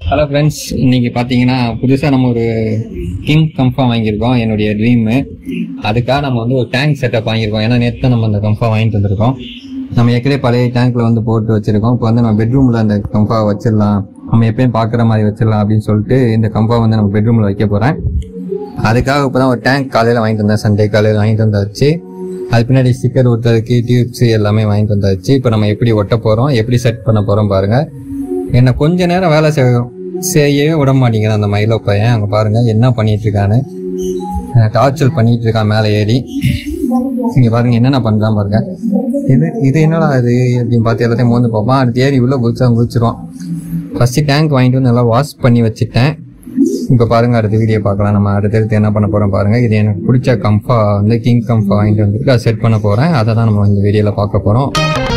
hello friends இன்னைக்கு பார்த்தீங்கன்னா புதுசாக நம்ம ஒரு கிங் கம்ஃபா வாங்கியிருக்கோம் என்னுடைய ட்ரீமு அதுக்காக நம்ம வந்து ஒரு டேங்க் செட்டப் வாங்கியிருக்கோம் ஏன்னா நேற்று தான் நம்ம அந்த கம்ஃபா வாங்கிட்டு வந்திருக்கோம் நம்ம ஏற்கனவே பழைய டேங்க்ல வந்து போட்டு வச்சிருக்கோம் இப்போ வந்து நம்ம பெட்ரூமில் அந்த கம்ஃபா வச்சிடலாம் நம்ம எப்பயும் பார்க்குற மாதிரி வச்சிடலாம் அப்படின்னு சொல்லிட்டு இந்த கம்ஃபா வந்து நம்ம பெட்ரூமில் வைக்க போகிறேன் அதுக்காக இப்போ தான் ஒரு டேங்க் காலையில் வாங்கிட்டு வந்தேன் சண்டே காலையில் வாங்கிட்டு வந்தாச்சு அது பின்னாடி ஸ்டிக்கர் ஒட்டுறதுக்கு டியூப்ஸ் எல்லாமே வாங்கிட்டு வந்தாச்சு இப்போ நம்ம எப்படி ஒட்ட போகிறோம் எப்படி செட் பண்ண போகிறோம் பாருங்கள் என்னை கொஞ்ச நேரம் வேலை செய்ய செய்யவே விட மாட்டேங்கிறான் அந்த மயிலோ பையன் அங்கே பாருங்க என்ன பண்ணிட்டு இருக்கான்னு டார்ச்சர் பண்ணிட்டு இருக்கான் மேலே ஏறி இங்க பாருங்க என்னென்ன பண்றான் பாருங்க இது இது என்னடா இது அப்படின்னு பார்த்து எல்லாத்தையும் மோந்து பார்ப்பான் அடுத்து ஏறி உள்ள குதிச்சா குதிச்சிருவான் ஃபர்ஸ்ட் டேங்க் வாங்கிட்டு வந்து நல்லா வாஷ் பண்ணி வச்சுட்டேன் இப்போ பாருங்க அடுத்த வீடியோ பார்க்கலாம் நம்ம அடுத்தடுத்து என்ன பண்ண போறோம் பாருங்க இது எனக்கு பிடிச்ச கம்ஃபா வந்து கிங் கம்ஃபா வாங்கிட்டு வந்துருக்கு அதை செட் பண்ண போறேன் அதை தான் நம்ம இந்த வீடியோல பார்க்க போறோம்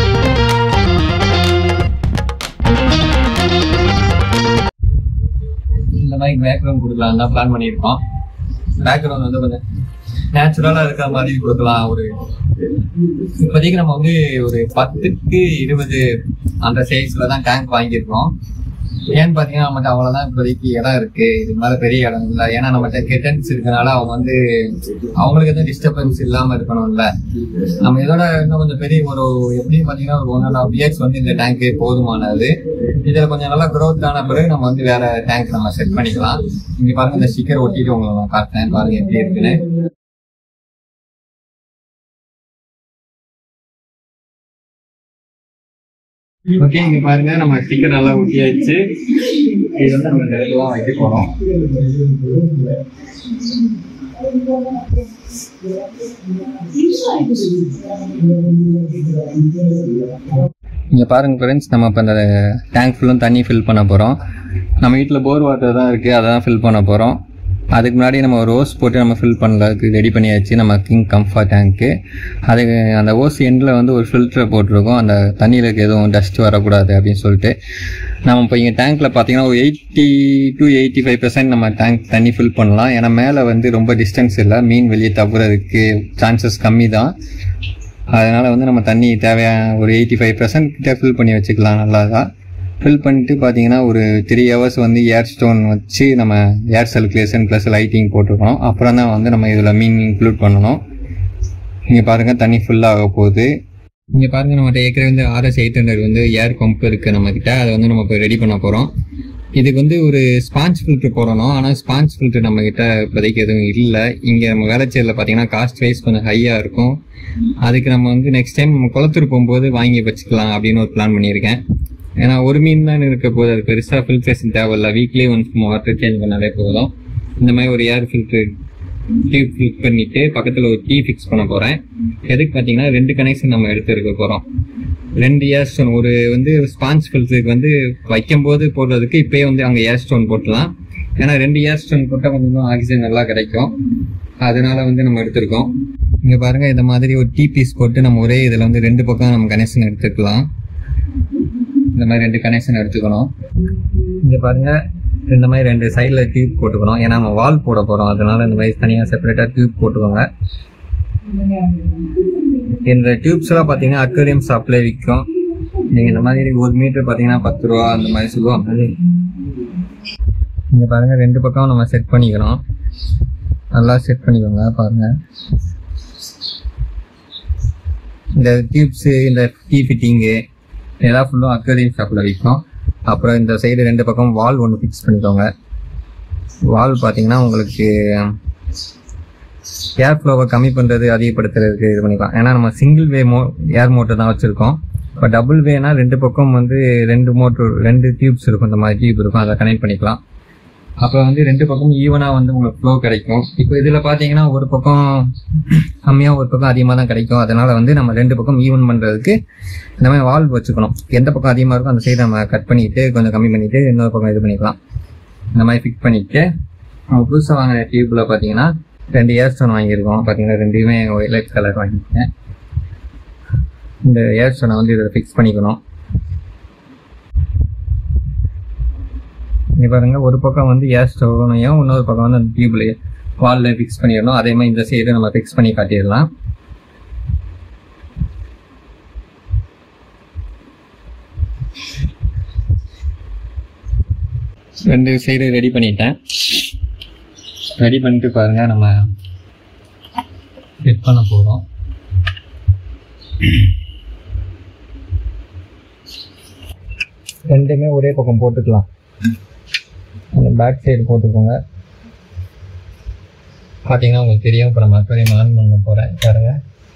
இந்த மாதிரி பேக்ரவுண்ட் கொடுக்கலாம் தான் பிளான் பண்ணியிருக்கோம் பேக்ரவுண்ட் வந்து கொஞ்சம் நேச்சுரலா இருக்கிற மாதிரி கொடுக்கலாம் ஒரு இப்போதைக்கு நம்ம வந்து ஒரு பத்துக்கு இருபது அந்த சைஸ்ல தான் டேங்க் வாங்கியிருக்கோம் ஏன்னு பாத்தீங்கன்னா நம்மகிட்ட அவ்வளவுதான் இப்போதைக்கு இடம் இருக்கு இது மேல பெரிய இடம் இல்லை ஏன்னா நம்மகிட்ட கெட்டன்ஸ் இருக்கனால அவங்க வந்து அவங்களுக்கு எதுவும் டிஸ்டர்பன்ஸ் இல்லாம இருக்கணும்ல நம்ம இதோட இன்னும் கொஞ்சம் பெரிய ஒரு எப்படியும் பாத்தீங்கன்னா ஒரு ஒன் அண்ட் ஹாஃப் இயர்ஸ் வந்து இந்த டேங்க் போதுமானது இதுல கொஞ்சம் நல்லா growth ஆன பிறகு நம்ம வந்து வேற டேங்க் நம்ம செட் பண்ணிக்கலாம் இங்க பாருங்க இந்த ஸ்டிக்கர் ஒட்டிட்டு உங்களுக்கு நான் காட்டுறேன் பாருங்க எப்படி இருக்குன்னு ஓகே இங்க பாருங்க நம்ம ஸ்டிக்கர் நல்லா ஒட்டியாச்சு இது வந்து நம்ம இந்த இடத்துல தான் வைக்க போறோம் இங்க பாருங்க ஃப்ரெண்ட்ஸ் நம்ம இப்போ இந்த டேங்க் ஃபுல்லும் தண்ணி ஃபில் பண்ண போறோம் நம்ம வீட்டில் போர் வாட்டர் தான் இருக்கு அதை தான் ஃபில் பண்ண போறோம் அதுக்கு முன்னாடி நம்ம ஒரு ஓஸ் போட்டு நம்ம ஃபில் பண்ணதுக்கு ரெடி பண்ணியாச்சு நம்ம கிங் கம்ஃபர்ட் டேங்க்கு அதுக்கு அந்த ஓஸ் எண்டில் வந்து ஒரு ஃபில்டரை போட்டிருக்கோம் அந்த தண்ணியில் இருக்க எதுவும் டஸ்ட் வரக்கூடாது அப்படின்னு சொல்லிட்டு நம்ம இப்போ இங்கே டேங்க்கில் பார்த்தீங்கன்னா ஒரு eighty to eighty five percent நம்ம டேங்க் தண்ணி ஃபில் பண்ணலாம் ஏன்னா மேலே வந்து ரொம்ப டிஸ்டன்ஸ் இல்லை மீன் வெளியே தப்புறதுக்கு சான்சஸ் கம்மி தான் அதனால் வந்து நம்ம தண்ணி தேவையான ஒரு எயிட்டி ஃபைவ் பர்சன்ட் கிட்ட ஃபில் பண்ணி வச்சுக்கலாம் நல்லா தான் ஃபில் பண்ணிட்டு பார்த்தீங்கன்னா ஒரு த்ரீ ஹவர்ஸ் வந்து ஏர் ஸ்டோன் வச்சு நம்ம ஏர் சர்க்குலேஷன் ப்ளஸ் லைட்டிங் போட்டுருக்கோம் அப்புறம் தான் வந்து நம்ம இதில் மீன் இன்க்ளூட் பண்ணணும் இங்கே பாருங்கள் தண்ணி ஃபுல்லாக போகுது இங்கே பாருங்கள் நம்மகிட்ட ஏற்கனவே வந்து ஆர்எஸ் எயிட் ஹண்ட்ரட் வந்து ஏர் பம்ப் இருக்குது நம்மக்கிட்ட அதை வந்து நம்ம இப்போ ரெடி பண்ண போகிறோம் இதுக்கு வந்து ஒரு ஸ்பாஞ்ச் ஃபில்டர் போடணும் ஆனால் ஸ்பாஞ்ச் ஃபில்டர் நம்ம கிட்ட இப்போதைக்கு எதுவும் இல்லை இங்கே நம்ம வேலைச்சேரில் பார்த்தீங்கன்னா காஸ்ட் வைஸ் கொஞ்சம் ஹையாக இருக்கும் அதுக்கு நம்ம வந்து நெக்ஸ்ட் டைம் நம்ம குளத்தூர் போகும்போது வாங்கி வச்சுக்கலாம் அப்படின்னு ஒரு பிளான் பண்ணியிருக்கேன் ஏன்னா ஒரு மீன் தான் இருக்க போது அது பெருசாக ஃபில்ட்ரேஷன் தேவையில்ல வீக்லி ஒன்ஸ் வாட்டர் சேஞ்ச் பண்ணாலே போதும் இந்த மாதிரி ஒரு ஏர் ஃபில்டர் டியூப் ஃபில் பண்ணிட்டு பக்கத்தில் ஒரு டீ ஃபிக்ஸ் பண்ண போகிறேன் எதுக்கு பார்த்தீங்கன்னா ரெண்டு கனெக்ஷன் நம்ம எடுத்து இருக்க போகிறோம் ரெண்டு ஏர் ஸ்டோன் ஒரு வந்து ஸ்பாஞ்ச் ஃபில்டருக்கு வந்து வைக்கும்போது போடுறதுக்கு இப்பயே வந்து அங்கே ஏர் ஸ்டோன் போட்டலாம் ஏன்னா ரெண்டு ஏர் ஸ்டோன் போட்டால் கொஞ்சம் ஆக்சிஜன் நல்லா கிடைக்கும் அதனால வந்து நம்ம எடுத்திருக்கோம் இங்கே பாருங்க இந்த மாதிரி ஒரு டீ பீஸ் போட்டு நம்ம ஒரே இதில் வந்து ரெண்டு பக்கம் நம்ம கனெக்ஷன் எடுத்துக்கலாம் இந்த மாதிரி ரெண்டு கனெக்ஷன் எடுத்துக்கணும் இங்கே பாருங்க இந்த மாதிரி ரெண்டு சைடில் டியூப் போட்டுக்கணும் ஏன்னா நம்ம வால் போட போகிறோம் அதனால இந்த மாதிரி தனியாக செப்பரேட்டாக டியூப் போட்டுக்கோங்க இந்த டியூப்ஸ்லாம் பார்த்தீங்கன்னா அக்வேரியம் ஷாப்ல விற்கும் நீங்கள் இந்த மாதிரி ஒரு மீட்டர் பார்த்தீங்கன்னா பத்து ரூபா அந்த மாதிரி சொல்லுவாங்க இங்கே பாருங்க ரெண்டு பக்கம் நம்ம செட் பண்ணிக்கிறோம் நல்லா செட் பண்ணிக்கோங்க பாருங்க இந்த டியூப்ஸு இந்த டீ ஃபிட்டிங்கு இதெல்லாம் ஃபுல்லும் அக்வேரியம் ஷாப்பில் விற்கும் அப்புறம் இந்த சைடு ரெண்டு பக்கம் வால் ஒன்று ஃபிக்ஸ் பண்ணிக்கோங்க வால் பார்த்தீங்கன்னா உங்களுக்கு ஏர் ஃப்ளோவை கம்மி பண்ணுறது அதிகப்படுத்துறதுக்கு இது பண்ணிக்கலாம் ஏன்னா நம்ம சிங்கிள் வே மோ ஏர் மோட்டர் தான் வச்சுருக்கோம் இப்போ டபுள் வேனா ரெண்டு பக்கம் வந்து ரெண்டு மோட்டர் ரெண்டு டியூப்ஸ் இருக்கும் இந்த மாதிரி டியூப் இருக்கும் அதை கனெக்ட் பண்ணிக்கலாம் அப்போ வந்து ரெண்டு பக்கம் ஈவனாக வந்து உங்களுக்கு ஃப்ளோ கிடைக்கும் இப்போ இதில் பார்த்தீங்கன்னா ஒரு பக்கம் கம்மியாக ஒரு பக்கம் அதிகமாக தான் கிடைக்கும் அதனால வந்து நம்ம ரெண்டு பக்கம் ஈவன் பண்ணுறதுக்கு இந்த மாதிரி வால்வ் வச்சுக்கணும் எந்த பக்கம் அதிகமாக இருக்கோ அந்த சைடு நம்ம கட் பண்ணிட்டு கொஞ்சம் கம்மி பண்ணிட்டு இன்னொரு பக்கம் இது பண்ணிக்கலாம் இந்த மாதிரி ஃபிக்ஸ் பண்ணிட்டு நம்ம புதுசாக வாங்கின டியூப்பில் பார்த்தீங்கன்னா ரெண்டு ஏர் ஸ்டோன் வாங்கியிருக்கோம் பார்த்தீங்கன்னா ரெண்டுமே ஒயிட் கலர் வாங்கியிருக்கேன் இந்த ஏர் ஸ்டோனை வந்து இதில் ஃபிக்ஸ் பண்ணிக்கணும் இங்கே பாருங்க ஒரு பக்கம் வந்து ஏர் ஸ்டோனையும் இன்னொரு பக்கம் வந்து அந்த டியூப்ல வாலில் ஃபிக்ஸ் பண்ணிடணும் அதே மாதிரி இந்த சைடு நம்ம ஃபிக்ஸ் பண்ணி காட்டிடலாம் ரெண்டு சைடு ரெடி பண்ணிட்டேன் ரெடி பண்ணிட்டு பாருங்க நம்ம செட் பண்ண போகிறோம் ரெண்டுமே ஒரே பக்கம் போட்டுக்கலாம் அந்த பேக் சைடு போட்டுக்கோங்க பார்த்தீங்கன்னா உங்களுக்கு தெரியும் இப்போ நம்ம அக்வரியம் ஆன் பண்ண போகிறேன் பாருங்க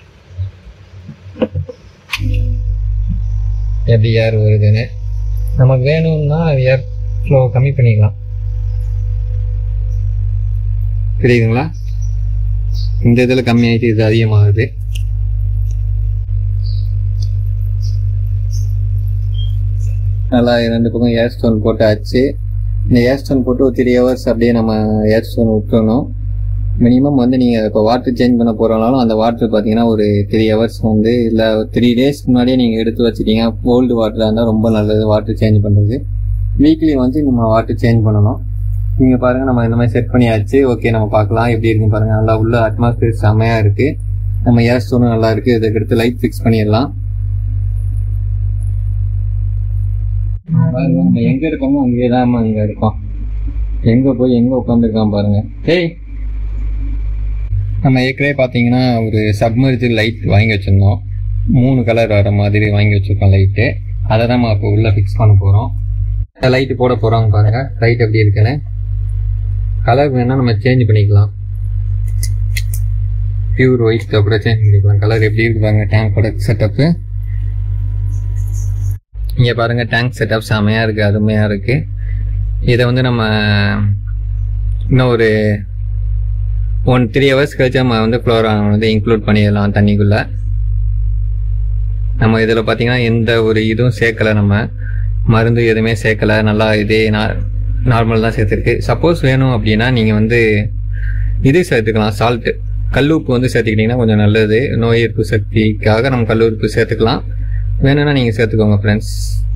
எப்படி ஏர் வருதுன்னு நமக்கு வேணும்னா ஏர் ஃப்ளோ கம்மி பண்ணிக்கலாம் தெரியுதுங்களா இந்த இதில் கம்மியாயிட்டு இது அதிகமாகுது நல்லா ரெண்டு பக்கம் ஏர் ஸ்டோன் போட்டாச்சு இந்த ஏர் ஸ்டோன் போட்டு ஒரு த்ரீ ஹவர்ஸ் அப்படியே நம்ம ஏர் ஸ்டோன் விட்டுறணும் மினிமம் வந்து நீங்கள் இப்போ வாட்டர் சேஞ்ச் பண்ண போகிறனாலும் அந்த வாட்டர் பார்த்தீங்கன்னா ஒரு த்ரீ ஹவர்ஸ் வந்து இல்லை த்ரீ டேஸ்க்கு முன்னாடியே நீங்கள் எடுத்து வச்சிட்டீங்க கோல்டு வாட்டராக இருந்தால் ரொம்ப நல்லது வாட்டர் சேஞ்ச் பண்ணுறது வீக்லி வந்து நம்ம வாட்டர் சேஞ்ச் பண்ணணும் நீங்கள் பாருங்கள் நம்ம இந்த மாதிரி செட் பண்ணியாச்சு ஓகே நம்ம பார்க்கலாம் எப்படி இருக்குன்னு பாருங்கள் நல்லா உள்ள அட்மாஸ்பியர் செம்மையாக இருக்குது நம்ம ஏர் ஸ்டோனும் நல்லா இருக்குது இதுக்கு அடுத்து லைட் ஃபிக்ஸ் பண்ணிடலாம் பாருங்க நம்ம எங்க இருக்கோமோ அங்கேயே தான் நம்ம இங்க இருக்கோம் எங்க போய் எங்க உட்காந்துருக்கான் பாருங்க டேய் நம்ம ஏற்கனவே பார்த்தீங்கன்னா ஒரு சப்மர்ஜில் லைட் வாங்கி வச்சிருந்தோம் மூணு கலர் வர மாதிரி வாங்கி வச்சிருக்கோம் லைட்டு அதை தான் நம்ம இப்போ உள்ள ஃபிக்ஸ் பண்ண போகிறோம் லைட்டு போட போகிறோம் பாருங்க லைட் எப்படி இருக்குன்னு கலர் வேணால் நம்ம சேஞ்ச் பண்ணிக்கலாம் பியூர் ஒயிட் கூட சேஞ்ச் பண்ணிக்கலாம் கலர் எப்படி இருக்கு பாருங்க டேங்கோட செட்டப்பு இங்கே பாருங்க டேங்க் செட்டப் செமையாக இருக்குது அருமையாக இருக்குது இதை வந்து நம்ம இன்னும் ஒரு ஒன் த்ரீ ஹவர்ஸ் கழிச்சு நம்ம வந்து ஃப்ளோரா வந்து இன்க்ளூட் பண்ணிடலாம் தண்ணிக்குள்ளே நம்ம இதில் பார்த்தீங்கன்னா எந்த ஒரு இதுவும் சேர்க்கலை நம்ம மருந்து எதுவுமே சேர்க்கலை நல்லா இதே நார்மல் தான் சேர்த்துருக்கு சப்போஸ் வேணும் அப்படின்னா நீங்கள் வந்து இது சேர்த்துக்கலாம் சால்ட்டு கல்லுப்பு வந்து சேர்த்துக்கிட்டிங்கன்னா கொஞ்சம் நல்லது நோய் எதிர்ப்பு சக்திக்காக நம்ம கல்லுப்பு சேர்த்துக்கலாம் வேணும்னா நீங்கள் சேர்த்துக்கோங்க ஃப்ரெண்ட்ஸ்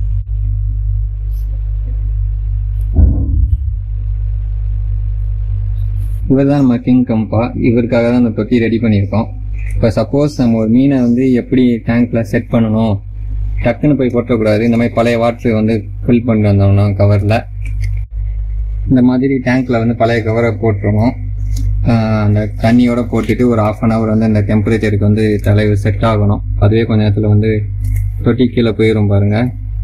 இவர் தான் நம்ம கிங் கம்பா இவருக்காக தான் அந்த தொட்டி ரெடி பண்ணியிருக்கோம் இப்போ சப்போஸ் நம்ம ஒரு மீனை வந்து எப்படி டேங்க்ல செட் பண்ணணும் டக்குன்னு போய் கொட்டக்கூடாது இந்த மாதிரி பழைய வாட்டர் வந்து ஃபில் பண்ணிட்டு வந்தோம்னா கவரில் இந்த மாதிரி டேங்க்ல வந்து பழைய கவரை போட்டுருவோம் அந்த தண்ணியோட போட்டுட்டு ஒரு ஆஃப் அன் ஹவர் வந்து அந்த டெம்பரேச்சருக்கு வந்து தலைவு செட் ஆகணும் அதுவே கொஞ்ச நேரத்தில் வந்து தொட்டி கீழே போயிடும் பாருங்க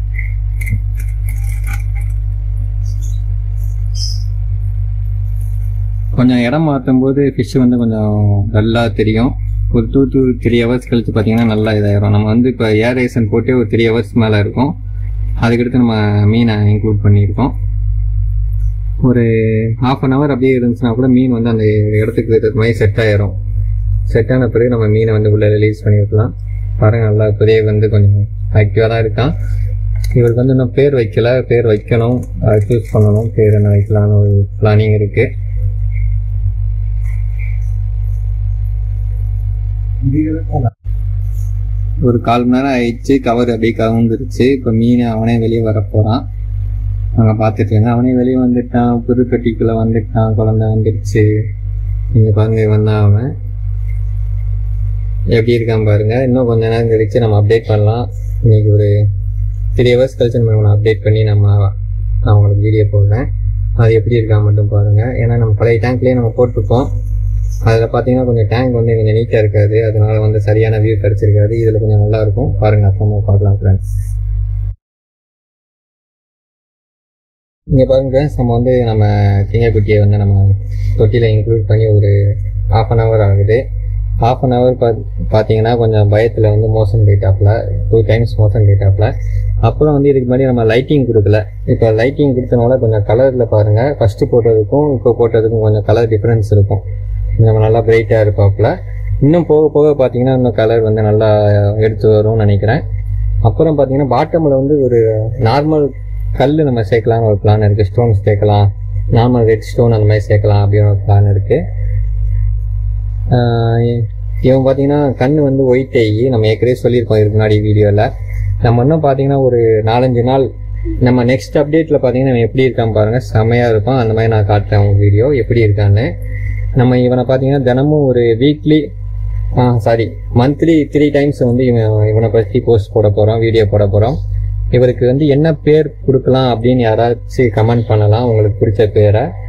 கொஞ்சம் இடம் மாற்றும் போது ஃபிஷ் வந்து கொஞ்சம் டல்லாக தெரியும் ஒரு டூ டூ த்ரீ ஹவர்ஸ் கழிச்சு பார்த்தீங்கன்னா நல்லா இதாயிரும் நம்ம வந்து இப்போ ஏரேஷன் போட்டே ஒரு த்ரீ ஹவர்ஸ் மேலே இருக்கும் அதுக்கடுத்து நம்ம மீனை இன்க்ளூட் பண்ணியிருக்கோம் ஒரு ஹாஃப் அன் ஹவர் அப்படியே இருந்துச்சுன்னா கூட மீன் வந்து அந்த இடத்துக்கு ஏற்ற மாதிரி செட் ஆயிரும் செட் ஆன பிறகு நம்ம மீனை வந்து உள்ளே ரிலீஸ் பண்ணி விடலாம் பாருங்க நல்லா பெரிய வந்து கொஞ்சம் ஆக்டிவாக தான் இருக்கான் இவருக்கு வந்து இன்னும் பேர் வைக்கல பேர் வைக்கணும் சூஸ் பண்ணணும் பேர் என்ன வைக்கலாம்னு ஒரு பிளானிங் இருக்கு ஒரு கால் மணி நேரம் ஆயிடுச்சு கவர் அப்படியே கவுந்துருச்சு இப்போ மீன் அவனே வெளியே வர போகிறான் நாங்கள் பார்த்துட்டு இருந்தோம் அவனே வெளியே வந்துட்டான் புது கட்டிக்குள்ளே வந்துட்டான் குழந்தை வந்துடுச்சு நீங்கள் பாருங்க வந்தான் அவன் எப்படி இருக்கான் பாருங்க இன்னும் கொஞ்ச நேரம் கழிச்சு நம்ம அப்டேட் பண்ணலாம் இன்னைக்கு ஒரு த்ரீ ஹவர்ஸ் கழிச்சு நம்ம அவனை அப்டேட் பண்ணி நம்ம நான் உங்களுக்கு வீடியோ போடுறேன் அது எப்படி இருக்கான் மட்டும் பாருங்க ஏன்னா நம்ம பழைய டேங்க்லேயே நம்ம போட்டிருப்போம் அதில் பார்த்தீங்கன்னா கொஞ்சம் டேங்க் வந்து கொஞ்சம் நீட்டாக இருக்காது அதனால வந்து சரியான வியூ கிடச்சிருக்காது இதில் கொஞ்சம் நல்லா இருக்கும் பாருங்க அப்புறமா பார்க்கலாம் ஃப்ரெண்ட்ஸ் இங்கே பாருங்க friends, நம்ம வந்து நம்ம கிங்கக்குட்டியை வந்து நம்ம தொட்டியில் இன்க்ளூட் பண்ணி ஒரு ஹாஃப் அன் ஹவர் ஆகுது ஹாஃப் அன் ஹவர் பார்த்தீங்கன்னா கொஞ்சம் பயத்தில் வந்து மோஷன் போயிட்டாப்ல டூ டைம்ஸ் மோஷன் போயிட்டாப்ல அப்புறம் வந்து இதுக்கு முன்னாடி நம்ம லைட்டிங் கொடுக்கல இப்போ லைட்டிங் கொடுத்தனால கொஞ்சம் கலரில் பாருங்கள் ஃபஸ்ட்டு போட்டதுக்கும் இப்போ போட்டதுக்கும் கொஞ்சம் கலர் டிஃப்ரென்ஸ் இருக்கும் நம்ம நல்லா பிரைட்டாக இருப்பாப்புல இன்னும் போக போக பார்த்தீங்கன்னா இன்னும் கலர் வந்து நல்லா எடுத்து வரும்னு நினைக்கிறேன் அப்புறம் பார்த்தீங்கன்னா பாட்டமில் வந்து ஒரு நார்மல் கல் நம்ம சேர்க்கலாம்னு ஒரு பிளான் இருக்குது ஸ்டோன்ஸ் சேர்க்கலாம் நார்மல் ரெட் ஸ்டோன் அந்த மாதிரி சேர்க்கலாம் அப்படின்னு ஒரு பிளான் இருக்குது இவன் பார்த்தீங்கன்னா கண் வந்து ஒயிட் ஆகி நம்ம ஏற்கனவே சொல்லியிருக்கோம் இதுக்கு முன்னாடி வீடியோவில் நம்ம இன்னும் பார்த்தீங்கன்னா ஒரு நாலஞ்சு நாள் நம்ம நெக்ஸ்ட் அப்டேட்டில் பார்த்தீங்கன்னா இவன் எப்படி இருக்கான் பாருங்கள் செமையாக இருப்பான் அந்த மாதிரி நான் காட்டுறேன் உங்கள் வீடியோ எப்படி இருக்கான்னு நம்ம இவனை பார்த்தீங்கன்னா தினமும் ஒரு weekly sorry monthly three times வந்து இவன் இவனை பற்றி போஸ்ட் போட போகிறோம் வீடியோ போட போகிறோம் இவருக்கு வந்து என்ன பேர் கொடுக்கலாம் அப்படின்னு யாராச்சும் கமெண்ட் பண்ணலாம் உங்களுக்கு பிடிச்ச பேரை